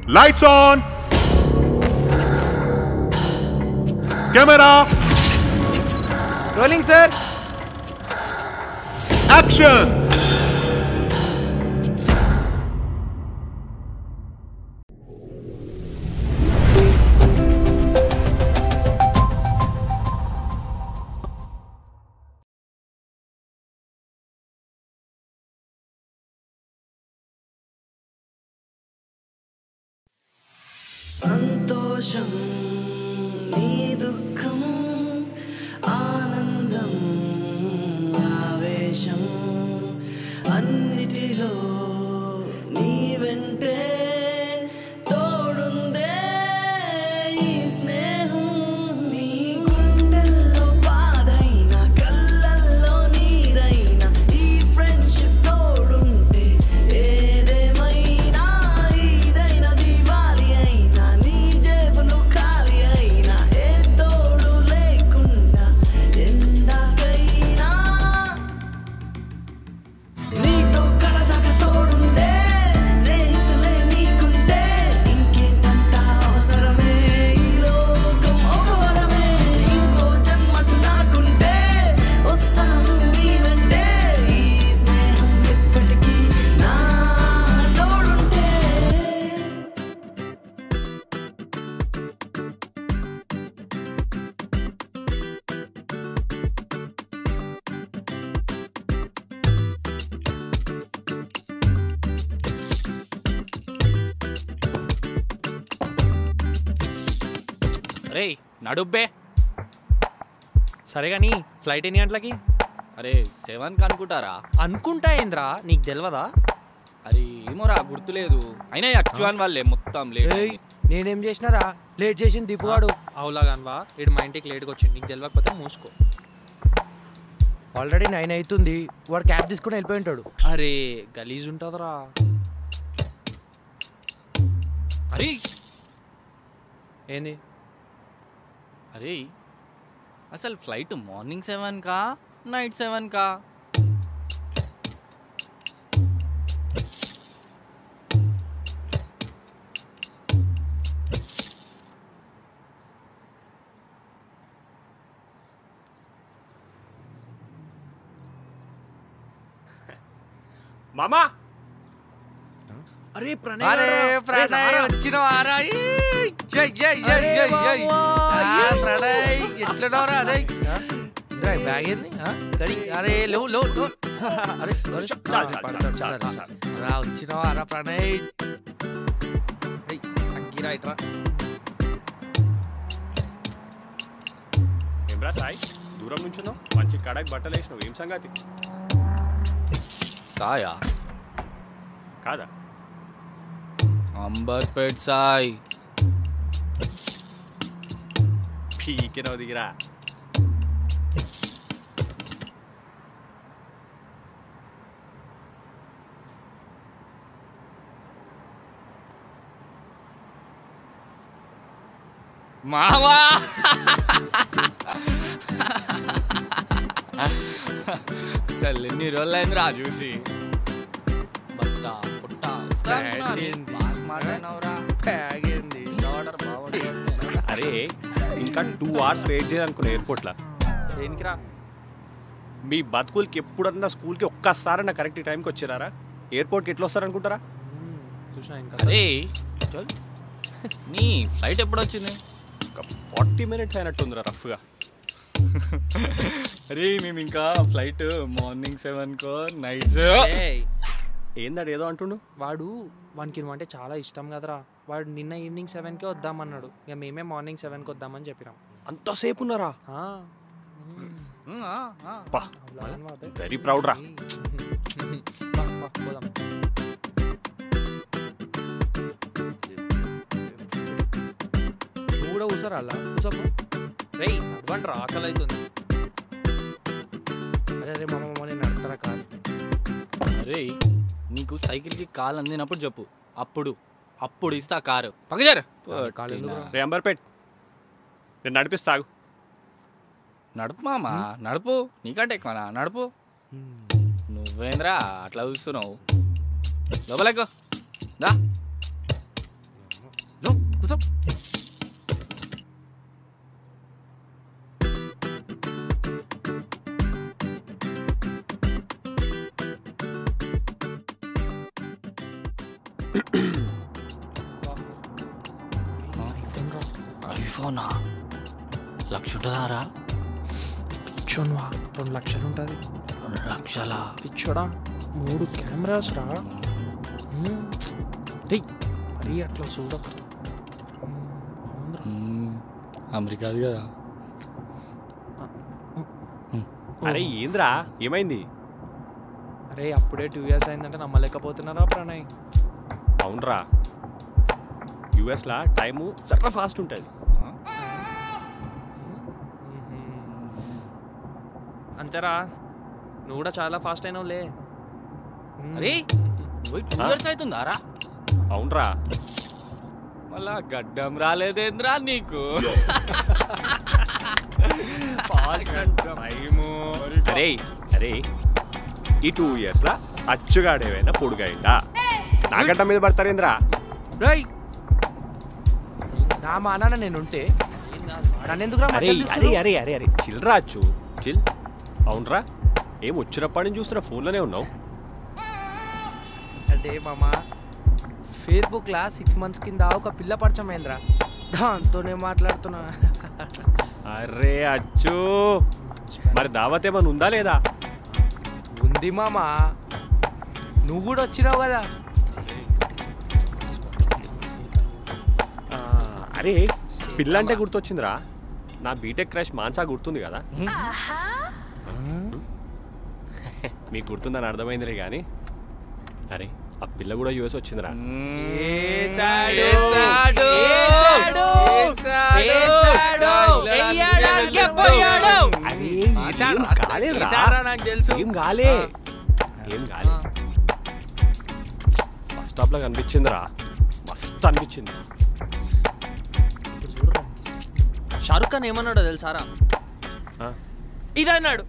Lights on! Camera! Rolling sir Action! సంతోషం నీ దుఃఖం ఆనందం ఆవేశం అన్నిటిలో నీ వెంటే తోడుందే ఈ స్నేహం నీ గుండెల్లో బాధైన కళ్ళల్లో నీరైన ఈ ఫ్రెండ్షిప్ తోడుంటే ఏదేమైనా ఇదైన దివాలి అయినా నీ జేబులు ఖాళీ అయినా ఏ తోడు లేకుండా ఎందాకైనా నీతో కడదాకా తోడుండే స్నేహితులే నీకుంటే ఇంకేంటంత అవసరమే ఈ లోకం ఒక వరమే ఇంకో జన్మటు నాకుంటే వస్తాను నీ వెంటే ఈ స్నేహం ఎప్పటికీ నా తోడుంటే రే నడుబ్బే సరే కానీ ఫ్లైట్ ఎన్ని గంటలకి అరే సెవెన్కి అనుకుంటారా అనుకుంటా ఏంద్రా నీకు తెలియదా అరే ఏమోరా గుర్తులేదు అయినా యాక్చువల్ వాళ్ళే మొత్తం లేట్ ఏయ్, నేనేం చేసినారా లేట్ చేసింది దీపుగాడు అవులాగాన్వా ఇటు మా ఇంటికి లేట్గా వచ్చింది నీకు తెలియకపోతే మూసుకో ఆల్రెడీ నైన్ అవుతుంది వాడు క్యాబ్ తీసుకుని వెళ్ళిపోయి ఉంటాడు అరే గలీజ్ ఉంటుందిరా అరే ఏంది అరే అసలు ఫ్లైట్ మార్నింగ్ సెవెన్ కా నైట్ సెవెన్ కా మామా అరే అరే ప్రణయ్ వచ్చిన వారా జై జై జై జై జై ప్రణయ్ ఎట్లనోరా అరే బ్యాగ్ ఏంది ఆ? గడి అరే లేవు లేవు లేవు. అరే అరే, పడతాడు, సరే, సరే. రా వచ్చినావా రా ప్రణయ్ అగ్గిరా ఇట్రా ఏమ్రా సాయి దూరం నుంచున్నావు మంచి కడక్ బట్టలు వేసినావు ఏం సంగతి సాయా కాదా అంబర్పేట్ సాయ్ పీకినవు దిగిరా మావా అసలు ఎన్ని రోజులైంది రా చూసి బట్ట పుట్ట బాగా మాట్లాడినవురా బ్యాగ్ ఏంది ఆర్డర్ బాగుంది అరే ఇంకా టూ అవర్స్ వెయిట్ చేయాలనుకున్నా ఎయిర్పోర్ట్లో దేనికిరా మీ బతుకులకి ఎప్పుడన్నా స్కూల్కి ఒక్కసారన్నా కరెక్ట్ టైంకి వచ్చిరారా ఎయిర్పోర్ట్కి ఎట్లా వస్తారనుకుంటారా చూసినా ఇంకా అరే చల్ నీ ఫ్లైట్ ఎప్పుడు వచ్చింది ఒక ఫార్టీ మినిట్స్ అయినట్టుందిరా రఫ్గా అరే మేము ఇంకా ఫ్లైట్ మార్నింగ్ సెవెన్ కో నైట్ ఏయ్, ఏందాడు ఏదో అంటుండు వాడు వానికి నువ్వు అంటే చాలా ఇష్టం కదరా వాడు నిన్న ఈవినింగ్ సెవెన్కే వద్దామన్నాడు ఇక మేమే మార్నింగ్ సెవెన్కి వద్దామని చెప్పినాం అంతసేపు ఉన్నారా ఆ, పా అవులాగాన్వా అదే. వెరీ ప్రౌడ్ రా బా, బా, పోదాం నువ్వు కూడా కూర్చోరా అలా కూర్చోపో రేయ్ అడ్వాంట్ రా ఆకలి అవుతుంది అరే అరే మామ మామ నేను నడతారా కాదు అరే నీకు సైకిల్కి కాలు అందినప్పుడు చెప్పు అప్పుడు అప్పుడు ఇస్తా కారు పక్కజారు కాలు ఎందుకు రా? రే అంబర్పేట్ నేను నడిపిస్తాగు నడుపు మామా నడుపు నీకంటే ఎక్కువనా నడుపు నువ్వేంద్రా అట్లా చూస్తున్నావు లోపలకు దా ఐఫోనా లక్ష ఉంటుందారా పిచ్చోన్ వా రెండు లక్షలు ఉంటుంది రెండు లక్షల పిచ్చోడా మూడు కెమెరాస్ రా మ్మ్. రేయ్ మరీ అట్లా చూడకు మ్మ్, అవునురా. అమెరికాది కదా అరే ఏంద్రా ఏమైంది అరే అప్పుడే టూ ఇయర్స్ అయిందంటే నమ్మలేకపోతున్నారా ప్రణయ్ అవునరా యుఎస్లా టైము చట్ట ఫాస్ట్ ఉంటుంది అంతేరా నువ్వు కూడా చాలా ఫాస్ట్ అయినావులే మ్మ్. అరే టూ ఆ? ఇయర్స్ అవుతుందారా అవునరా మళ్ళా గడ్డం రాలేదేంద్రా నీకు అరే అరే ఈ టూ ఇయర్స్లా అచ్చుగాడేవైనా పొడుగైందా నా గడ్డ మీద పడతారేంద్రా రేయ్ నా మా నాన్న నేను ఉంటే నన్ను ఎందుకురా అరే మధ్యలో అరే తీస్తున్నావు? అరే అరే అరే చిల్రా అచ్చు చిల్ అవునరా ఏం వచ్చినప్పటి నుంచి చూస్తున్నా ఫోన్లోనే ఉన్నావు అంటే మామా ఫేస్బుక్లా సిక్స్ మంత్స్ కింద ఒక పిల్ల పరిచయం అయిందిరా దాంతోనే మాట్లాడుతున్నా అరే అచ్చు మరి దావత్ ఏమైనా ఉందా లేదా ఉంది మామా నువ్వు కూడా వచ్చినావు కదా ఆ, అరే పిల్ల అంటే గుర్తొచ్చిందిరా నా బీటెక్ క్రాష్ మాన్సా గుర్తుంది కదా మీకు గుర్తుందని అర్థమైందిలే కానీ అరే ఆ పిల్ల కూడా యూఎస్ వచ్చిందిరా ఏసాడు, ఏసాడు, ఏసాడు, ఏసాడు, ఇలా ఎయ్యడానికే ఇలా పోయాడు. అరే, ఏసాడు, ఏం కాలేదురా. ఏసాడురా నాకు తెలుసు ఏం కాలే ఆ. ఏం కాలే బస్ స్టాప్ లో కనిపించిందిరా మస్తు అనిపించింది షారుఖ్ ఖాన్ ఏమన్నాడో తెలుసారా ఆ, ఇది అన్నాడు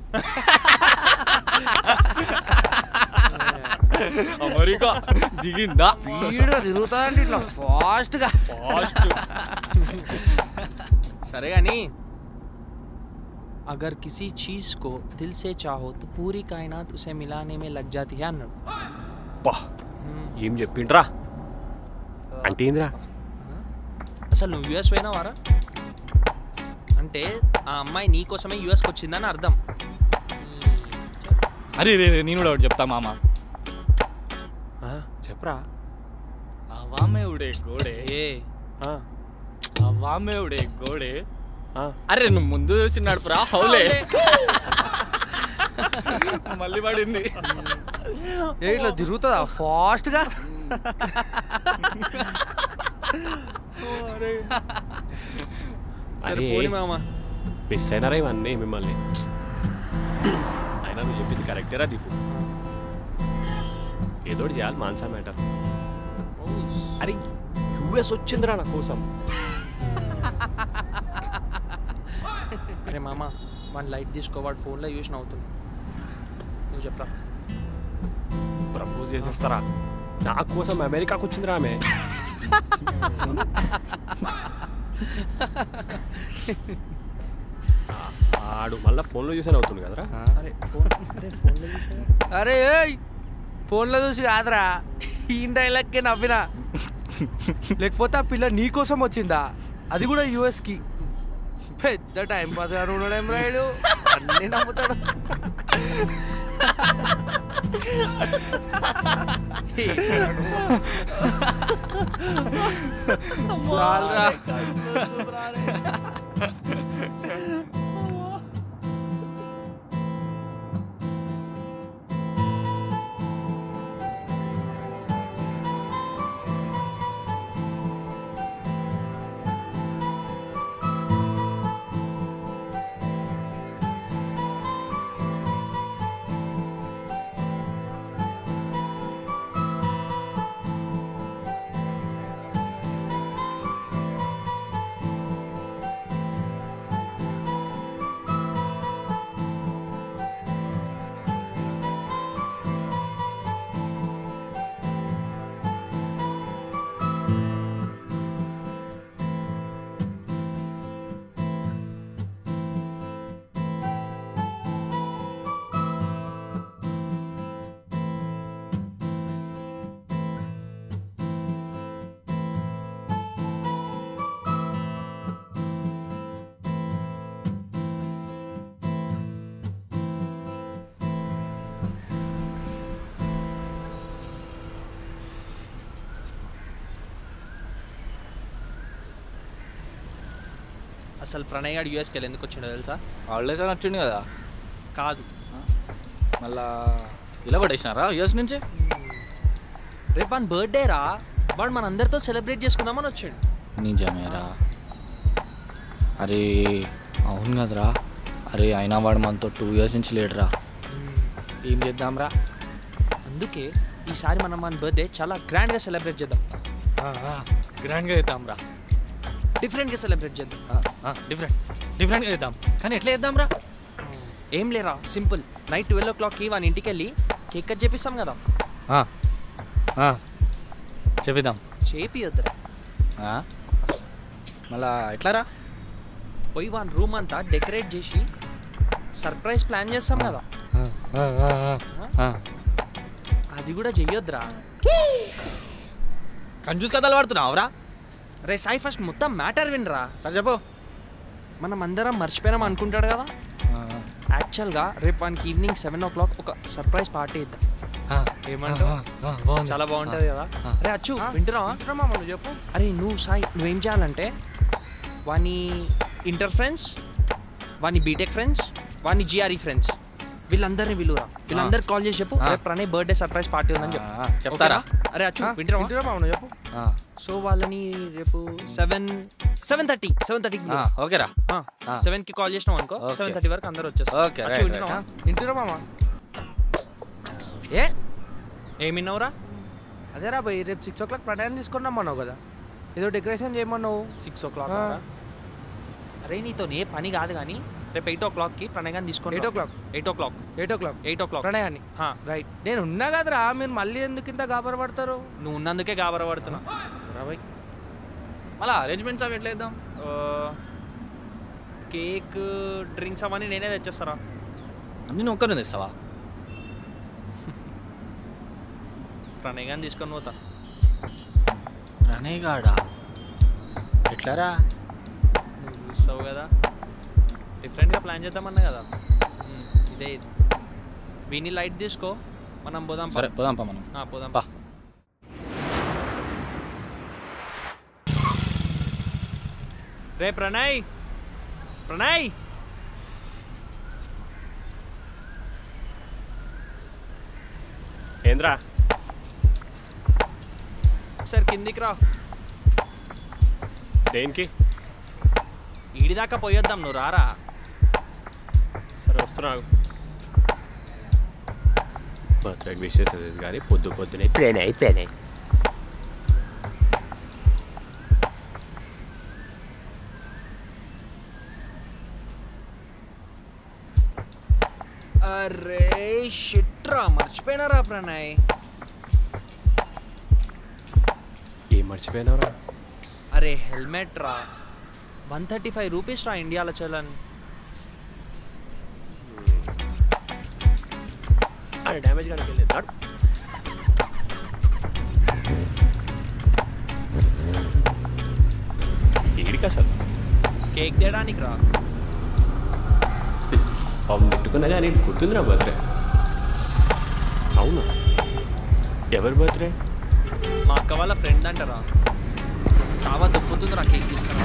అమెరికా దిగిందా వీడు తిరుగుతాదంటే ఇట్లా ఫాస్ట్ గా సరే కానీ अगर किसी चीज को दिल से चाहो तो पूरी कायनात उसे मिलाने में लग जाती है అన్నాడు అబ్బా, ఏం చెప్పిండ్రా అంటే ఏందిరా అసలు నువ్వు యూఎస్ పోయినావారా అంటే ఆ అమ్మాయి నీ కోసమే యూఎస్కి వచ్చిందని అర్థం అరే రే రే, నేను కూడా ఒకటి చెప్తా మామ ఆ, చెప్పరా అవామే ఉడే గోడే ఏ ఆ, అవామే ఉడే గోడే ఆ. అరే నువ్వు ముందు చూసి నడుపురా హౌలే మళ్ళీ పడింది ఏ ఇట్లా తిరుగుతుందా ఫాస్ట్ గా సరే అరే పోనీ మామ మిస్ అయినారా ఇవన్నీ మిమ్మల్ని అయినా నువ్వు చెప్పింది కరెక్టేరా దీపు ఏదో ఒకటి చేయాలి మాన్సా మ్యాటర్ అరే యూఎస్ వచ్చిందిరా నా కోసం అరే మామ మన లైట్ తీసుకో వాడు ఫోన్లో యూస్ అవుతుంది నువ్వు చెప్పరా ప్రపోజ్ చేసేస్తారా నా కోసం అమెరికాకు వచ్చిందిరా ఆమె ఆ- ఆడు మళ్ళీ ఫోన్లో చూసాను అవుతుంది కదరా అరే ఫోన్ అరే ఫోన్లో చూసా అరే ఏయ్ ఫోన్లో చూసి కాదురా ఈ డైలాగ్కే నవ్వినా లేకపోతే ఆ పిల్ల నీ కోసం వచ్చిందా అది కూడా యుఎస్ కి పెద్ద టైం పాస్ గా ఉండడం రాయుడు అన్నీ నమ్ముతాడు చాలురా. అసలు ప్రణయ్ గారు యూఎస్కి వెళ్ళి ఎందుకు వచ్చిండో తెలుసా హాలిడేస్ అని వచ్చింది కదా కాదు మళ్ళా ఇలా పడేసినారా యూఎస్ నుంచి రేపు వాని బర్త్డే రా వాడు మన అందరితో సెలబ్రేట్ చేసుకుందామని వచ్చాడు నిజమేరా అరే అవును కదరా అరే అయినా వాడు మనతో టూ ఇయర్స్ నుంచి లేడురా ఏం చేద్దాంరా అందుకే ఈసారి మనం మన బర్త్డే చాలా గ్రాండ్గా సెలబ్రేట్ చేద్దాం గ్రాండ్గా చేద్దాంరా డిఫరెంట్గా సెలబ్రేట్ చేద్దాం డిఫరెంట్ డిఫరెంట్గా చేద్దాం కానీ ఎట్లా చేద్దాంరా ఏం లేరా సింపుల్ నైట్ ట్వెల్వ్ ఓ క్లాక్కి వాని ఇంటికి వెళ్ళి కేక్ కట్ చేపిస్తాం కదా చెప్పిద్దాం చేపియొద్దురా మళ్ళా ఎట్లారా పోయి వాని రూమ్ అంతా డెకరేట్ చేసి సర్ప్రైజ్ ప్లాన్ చేస్తాం కదా అది కూడా చెయ్యొద్దురా కంజూస్ కథలు పడుతున్నావురా రే సాయి ఫస్ట్ మొత్తం మ్యాటర్ వినరా సరే చెప్పు మనం అందరం మర్చిపోయినాం అనుకుంటాడు కదా యాక్చువల్గా రేపు వానికి ఈవినింగ్ సెవెన్ ఓ క్లాక్ ఒక సర్ప్రైజ్ పార్టీ ఇద్దాం ఏమంటావు చాలా బాగుంటుంది కదా అరే అచ్చు వింటున్నావా మామ చెప్పు అరే నువ్వు సాయి నువ్వేం చేయాలంటే వాని ఇంటర్ ఫ్రెండ్స్ వాని బీటెక్ ఫ్రెండ్స్ వాని జిఆర్ఈ ఫ్రెండ్స్ వీళ్ళందరినీ విలువరా వీళ్ళందరికి కాల్ చేసి చెప్పు ఆ. రేపు ప్రణయ్ బర్త్డే సర్ప్రైజ్ పార్టీ ఉందని చెప్పు ఆ, చెప్తారా? ఓకేనా? అరే అచ్చు వింటున్నావా వింటున్నా మామ చెప్పు సో వాళ్ళని రేపు సెవెన్ సెవెన్ థర్టీ సెవెన్ థర్టీకి ఓకేరా ఆ. సెవెన్ కి కాల్ చేసినాం అనుకో Okay. సెవెన్ థర్టీ వరకు అందరూ వచ్చేస్తారు Okay, అచ్చు, right, వింటున్నావా? వింటున్నా మామ ఏ ఏం విన్నావురా అదేరా పోయి రేపు సిక్స్ ఓ క్లాక్ ప్రణయం తీసుకున్నాం అన్నావు కదా ఏదో డెకరేషన్ చేయమన్నావు సిక్స్ ఓ క్లాక్ ఆ. అరే నీతో ఏ పని కాదు కానీ రేపు ఎయిట్ ఓ క్లాక్ కి ప్రణయ్ తీసుకోండి eight o'clock eight o'clock eight o'clock eight o'clock ప్రణయాన్ని హా, రైట్ నేను ఉన్నా కదరా మీరు మళ్ళీ ఎందుకు ఇంత గాబరపడతారు నువ్వు ఉన్నందుకే గాబరపడుతున్నా రాబాయ్ మళ్ళా అరేంజ్మెంట్స్ అవి ఎట్లా చేద్దాం కేక్ డ్రింక్స్ అవన్నీ నేనే తెచ్చేస్తారా అన్ని నువ్వు ఒక్కరిని తెస్తావా ప్రణయ్ గాని తీసుకొని పోతా ప్రణయ్ గాడా ఎట్లారా నువ్వు చూస్తావు కదా డిఫరెంట్గా ప్లాన్ చేద్దామన్నా కదా ఉమ్, ఇదే ఇది వీని లైట్ తీసుకో మనం పోదాం పా. సరే పోదాం పా మనం ఆ, పోదాం పా. రే ప్రణయ్ ప్రణయ్ ఏంద్రా సార్ కిందికి రా దేనికి ఈడిదాకా పోయొద్దాం నువ్వు రారా సరే వస్తున్నావు బర్త్డే విషెస్ కానీ పొద్దు పొద్దునే ప్రేనయ్ ప్రేనయ్ అరే షిట్రా మర్చిపోయినారా ప్రణయ్ ఏం మర్చిపోయినావురా అరే హెల్మెట్ రా వన్ థర్టీ ఫైవ్ రూపీస్ రా ఇండియాలో చలని అరే డ్యామేజ్ కాడికి వెళ్ళేది నాడు. ఈడికి అసలు కేక్ తేయడానికి రా పాపం పెట్టుకున్నా కానీ గుర్తుందిరా బర్త్డే అవును ఎవరి బర్త్డే మా అక్క వాళ్ళ ఫ్రెండ్ అంటారా సావా దుప్పుతుంది రా కేక్ తీసుకురా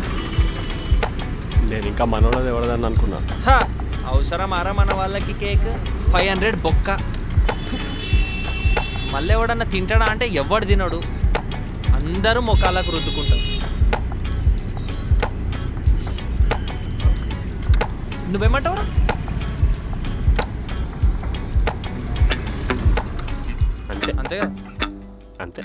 నేను ఇంకా మనోళ్ళది ఎవరిదని అనుకున్నా హ, అవసరమారా మన వాళ్ళకి కేక్ ఫైవ్ హండ్రెడ్ బొక్క మళ్ళీ ఎవడన్నా తింటాడా అంటే ఎవడు తినడు అందరూ ముఖాలకు రుద్దుకుంటారు నువ్వేమంటావురా అంతే అంతే కదా అంతే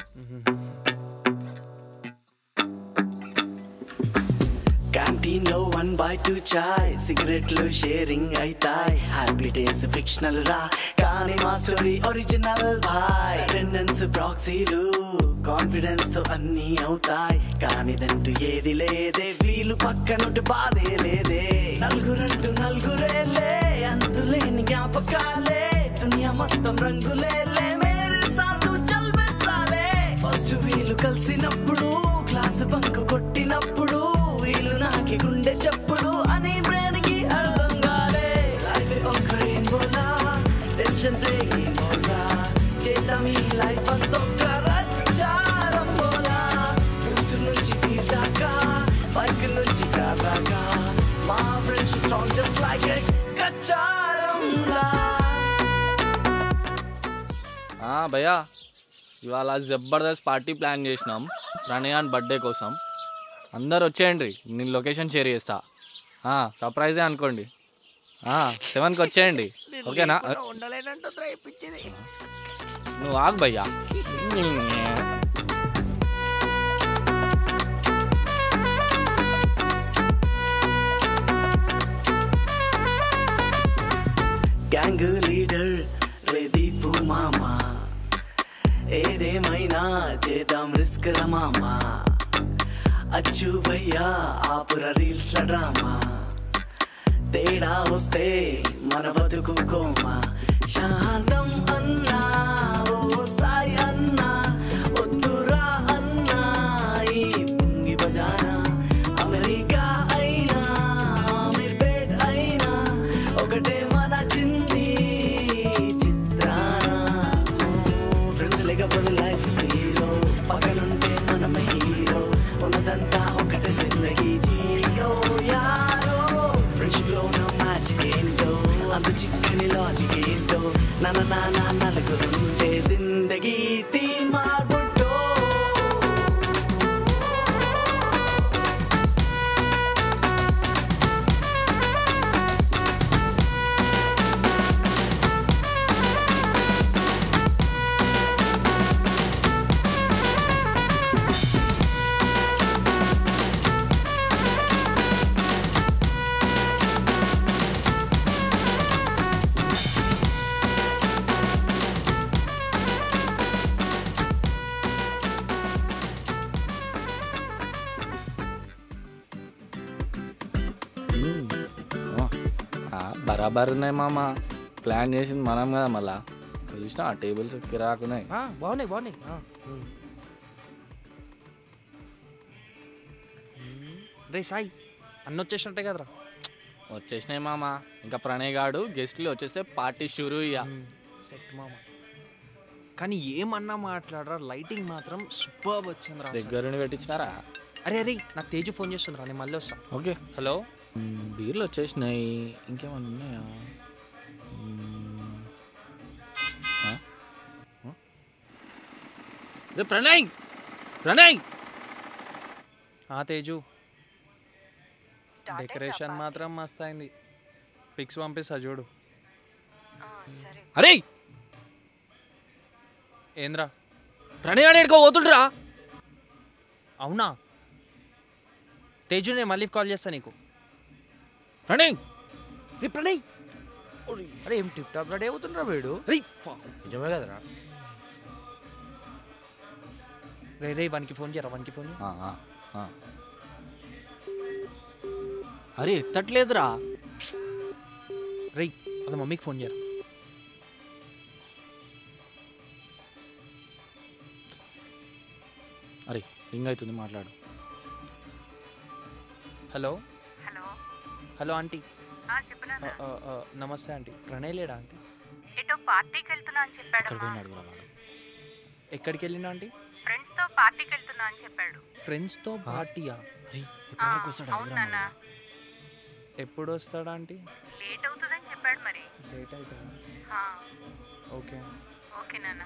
క్యాంటీన్ లో వన్ బై టూ చాయ్ సిగరెట్లు షేరింగ్ అయితాయి హ్యాపీ డేస్ ఫిక్షనల్ రా కానీ మా స్టోరీ ఒరిజినల్ భాయ్ అటెండెన్స్ ప్రాక్సీలు కాన్ఫిడెన్స్ తో అన్ని అవుతాయి కానిదంటూ ఏది లేదే వీలు పక్కనుంటే బాధే లేదే నలుగురంటూ నలుగురేలే అంతులేని జ్ఞాపకాలే దునియా మొత్తం రంగులేలే మేరే సాతు చల్ బెసాలే ఫస్ట్ వీలు కలిసినప్పుడు క్లాస్ బంక్ కొట్టినప్పుడు వీళ్ళు నాకి గుండె చప్పుడు అని బ్రెయిన్ కి అర్థం కాలే లైఫ్ ఒక రెయిన్బోలా టెన్షన్స్ ఏం బోలా చేద్దాం ఈ లైఫ్ అంతొక్క రచ్చారం బోలా బూస్ట్ నుంచి తీర్దాకా బైక్ నుంచి కాదాకా భయ్యా ఇవాళ జబర్దస్త్ పార్టీ ప్లాన్ చేసినాం ప్రణయాన్ బర్త్డే కోసం అందరు వచ్చేయండి నేను లొకేషన్ షేర్ చేస్తా సర్ప్రైజే అనుకోండి సెవెన్కి వచ్చేయండి ఓకేనా ఉండలేనంటుందిరా ఇప్పించేది నువ్వు ఆగు భయ్యా గ్యాంగ్ లీడర్ రెదీపు మామా ఏదేమైనా చేద్దాం రిస్క్ రమామా అచ్చు భయ్యా ఆపుర రీల్స్ డ్రామా తేడా వస్తే మన బతుకు కోమా శాంతం అన్నా ఓ సాయి అన్నా వద్దురా అన్నా ఈ పుంగి బజానా అమెరికా అయినా అమీర్పేట్ అయినా ఒకటే మన చింది చిత్రాన ఫ్రెండ్స్ లేకపోతే లైఫ్ జీరో పక్కనుంటే మనమే హీరో ఉన్నదంతా ఒకటే జిందగీ జీరో యారో ఫ్రెండ్షిప్ లో ఉన్న మ్యాజిక్ ఏంటో అందు చిక్కని లాజిక్ ఏంటో నన్న నాన్న నలుగురుంటే జిందగీ తీర్మార్బుట్టో బరాబర్ ఉన్నాయి మామ ప్లాన్ చేసింది మనం కదా మళ్ళా చూసినా ఆ టేబుల్స్ కిరాకున్నాయి ఆ, బాగున్నాయి బాగున్నాయి ఆ, ఉమ్. రే సాయి అన్న వచ్చేసినట్టే కదరా వచ్చేసినాయి మామ ఇంకా ప్రణయ్ గాడు గెస్ట్లు వచ్చేస్తే పార్టీ షురూ ఇయ్య సెట్ మామ కానీ ఏమన్నా మాట్లాడరా లైటింగ్ మాత్రం సూపర్ వచ్చిందిరా అసలు. దగ్గరుండి పెట్టించినారా అరే అరే నాకు తేజు ఫోన్ చేస్తుందిరా నేను మళ్ళీ వస్తా ఓకే హలో మ్మ్, బీర్లు వచ్చేసినాయి ఇంకేమైనా ఉన్నాయా మ్మ్. ఆ? ఆ? రే ప్రణయ్ ప్రణయ్ ఆ తేజు డెకరేషన్ మాత్రం మస్త్ అయింది పిక్స్ పంపిస్తా చూడు అరే ఏంద్రా ప్రణయ్ అని ఎడుకో పోతుండ్రా అవునా తేజు నేను మళ్ళీ కాల్ చేస్తా నీకు ప్రణయ్ రే ప్రణయ్ అరే ఏం టిప్ టాప్ రెడీ అవుతుండ్రా వీడు రే నిజమే కదరా రే రే వానికి ఫోన్ చేయరా వానికి ఫోన్ చేయ ఆ, ఆ, ఆ. అరే ఎత్తట్లేదురా రే వాళ్ళ మమ్మీకి ఫోన్ చేయరా అరే రింగ్ అవుతుంది మాట్లాడు హలో హలో హలో ఆంటీ ఆ, చెప్పు నాన్న. ఆ, ఆ, ఆ, నమస్తే ఆంటీ ప్రణయ్ లేడా ఆంటీ ఎటో పార్టీకి వెళ్తున్నా అని ఎక్కడ చెప్పాడు పోయినా అడుగురా వాడు ఎక్కడికి వెళ్ళినా ఆంటీ ఫ్రెండ్స్ తో పార్టీకి వెళ్తున్నా అని చెప్పాడు ఫ్రెండ్స్తో పార్టీయా అరే ఆ, ఎప్పటివరకు వస్తాడు అవును అడుగురా నాన్న మరి. ఎప్పుడు వస్తాడా ఆంటీ లేట్ అవుతుందని చెప్పాడు మరి లేట్ అవుతుందా ఆ, ఓకే ఓకే నాన్న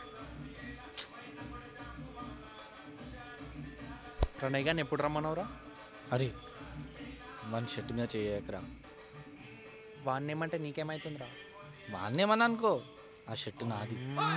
ప్రణయ్ గారిని ఎప్పుడు రమ్మనవరా అరే మన షర్ట్ మీద చేయకరా వాడిని ఏమంటే నీకేమైతుందిరా వాన్నేమన్నా అనుకో ఆ షర్ట్ నాది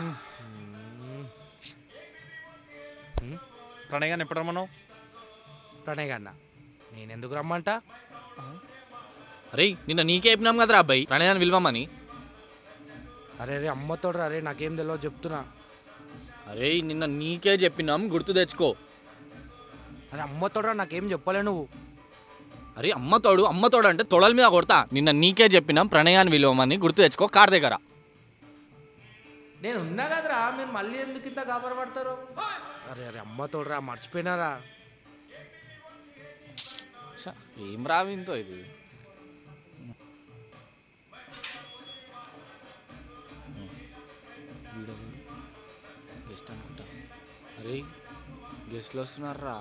ప్రణయ్ గారిని ఎప్పుడు రమ్మన్నావు ప్రణయ్ గన్న నేను ఎందుకు రమ్మంట అరే నిన్న నీకే చెప్పినాం కదరా అబ్బాయి ప్రణయాన్ని విలువమని అరే అరే అమ్మతోడ్రా అరే నాకేం తెలియదు చెప్తున్నా అరే నిన్న నీకే చెప్పినాం గుర్తు తెచ్చుకో అరే అమ్మతోడ్రా నాకేం చెప్పలే నువ్వు అరే అమ్మతోడు అమ్మతోడు అంటే తొడల మీద కొడతా నిన్న నీకే చెప్పినాం ప్రణయాన్ని విలువమని గుర్తు తెచ్చుకో కార్ దగ్గర నేను ఉన్నా కదరా మీరు మళ్ళీ ఎందుకు ఇంత గాబరపడతారు అరే అరే అమ్మతోడ్రా మర్చిపోయినారా ఛ, ఏం రావింతో ఇది వీడెవరు? గెస్ట్ అనుకుంటా అరే గెస్ట్లు వస్తున్నారా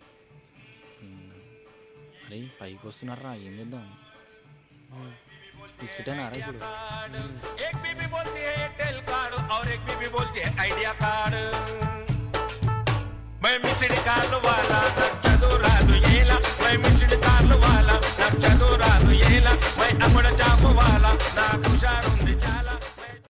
అరే పైకి వస్తున్నారా ఏం చేద్దాం బిస్కెట్ అయినా ఇప్పుడు एक बीबी बोलती है एयरटेल कार्ड और एक बीबी बोलती है आइडिया कार्ड मैं मिस्ड कार्ड वाला నాకు చదువు రాదు ఏలా मैं మిస్డ్ కార్డ్ వాలా నాకు చదువు రాదు ఏలా मैं అమ్మడ జాబ్ వాలా నాకు హుషారు